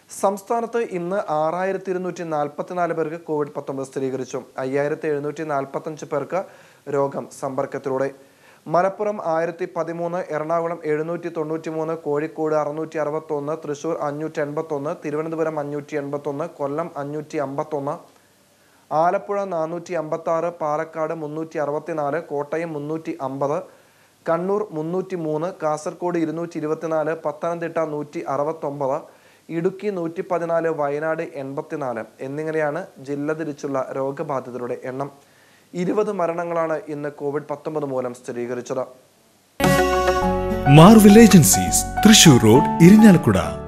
സംസ്ഥാനത്ത് ഇന്ന് ആറായിരത്തി ഇരുന്നൂറ്റി നാൽപ്പത്തിനാല് പേർക്ക് കോവിഡ് പത്തൊമ്പത് സ്ഥിരീകരിച്ചു അയ്യായിരത്തി എഴുന്നൂറ്റി നാൽപ്പത്തഞ്ച് പേർക്ക് രോഗം സമ്പർക്കത്തിലൂടെ മലപ്പുറം ആയിരത്തി പതിമൂന്ന് എറണാകുളം എഴുന്നൂറ്റി തൊണ്ണൂറ്റി മൂന്ന് കോഴിക്കോട് അറുന്നൂറ്റി അറുപത്തൊന്ന് തൃശൂർ അഞ്ഞൂറ്റി എൺപത്തൊന്ന് തിരുവനന്തപുരം അഞ്ഞൂറ്റി എൺപത്തൊന്ന് കൊല്ലം അഞ്ഞൂറ്റി അമ്പത്തൊന്ന് ആലപ്പുഴ നാനൂറ്റി അമ്പത്തി ആറ് പാലക്കാട് മുന്നൂറ്റി അറുപത്തിനാല് കോട്ടയം മുന്നൂറ്റി അമ്പത് കണ്ണൂർ മുന്നൂറ്റി മൂന്ന് കാസർഗോഡ് ഇരുന്നൂറ്റി ഇരുപത്തിനാല് പത്തനംതിട്ട നൂറ്റി അറുപത്തൊമ്പത് ഇടുക്കി നൂറ്റി പതിനാല് വയനാട് എൺപത്തിനാല് എന്നിങ്ങനെയാണ് ജില്ല തിരിച്ചുള്ള രോഗബാധിതരുടെ എണ്ണം ഇരുപത് മരണങ്ങളാണ് ഇന്ന് കോവിഡ് പത്തൊമ്പത് മൂലം സ്ഥിരീകരിച്ചത് Marvel agencies Thrissur road Irinjalakuda